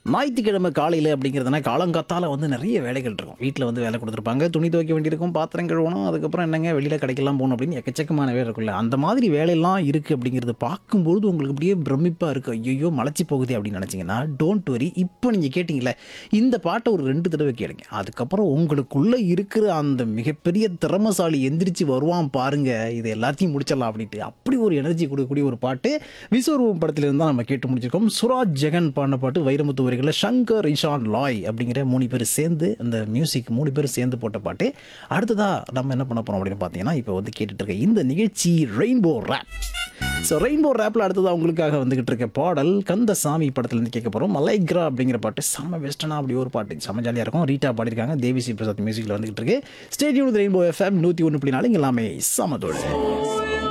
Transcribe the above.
ஞாயிற்றுக்கிழமை காலையில் அப்படிங்கிறதுனா காலங்காத்தால வந்து நிறைய வேலைகள் இருக்கும் வீட்டில் வந்து வேலை கொடுத்துருப்பாங்க துணி துவைக்க வேண்டியிருக்கும் பாத்திரம் கழுவணும் அதுக்கப்புறம் என்னங்க வெளியில் கடைக்கெல்லாம் போகணும் அப்படின்னு எக்கச்சக்கமான வேலை இருக்குல்ல அந்த மாதிரி வேலையெல்லாம் இருக்குது அப்படிங்கிறது பார்க்கும்பொழுது உங்களுக்கு அப்படியே பிரமிப்பாக இருக்குது ஐயோ மலைச்சி போகுது அப்படின்னு நினச்சிங்கன்னா டோன்ட் வரி இப்போ நீங்கள் கேட்டிங்களே இந்த பாட்டை ஒரு ரெண்டு தடவை கேளுங்க அதுக்கப்புறம் உங்களுக்குள்ளே இருக்கிற அந்த மிகப்பெரிய திறமசாலி எந்திரிச்சு வருவான் பாருங்க இது எல்லாத்தையும் முடிச்சிடலாம் அப்படின்ட்டு அப்படி ஒரு எனர்ஜி கொடுக்கக்கூடிய ஒரு பாட்டு விஸ்வரூபம் படத்திலிருந்து தான் நம்ம கேட்டு முடிச்சிருக்கோம் சுராஜ் ஜெகன் பாடின பாட்டு வைரமுத்து வரிகளில் சங்கர் இஷான் லாய் அப்படிங்கிற மூணு பேர் சேர்ந்து அந்த மியூசிக் மூணு பேர் சேர்ந்து போட்ட பாட்டு அடுத்ததா நம்ம என்ன பண்ண போறோம் அப்படின்னு பார்த்தீங்கன்னா இப்போ வந்து கேட்டுட்டு இருக்க இந்த நிகழ்ச்சி ரெயின்போ ரேப் ஸோ ரெயின்போ ரேப்பில் அடுத்ததாக உங்களுக்காக வந்துகிட்டு இருக்க பாடல் கந்தசாமி படத்துலேருந்து கேட்க போகிறோம் மலைக்ரா அப்படிங்கிற பாட்டு செம்ம வெஸ்டர்னா அப்படி ஒரு பாட்டு செம்ம ஜாலியாக இருக்கும் ரீட்டா பாடியிருக்காங்க தேவி ஸ்ரீ பிரசாத் மியூசிக்கில் வந்துகிட்டு இருக்கு ஸ்டேடியம் ரெயின்போ எஃப்எம் நூற்றி ஒன்று புள்ளி நாலு இங்க எல்லாமே சமத்தோடு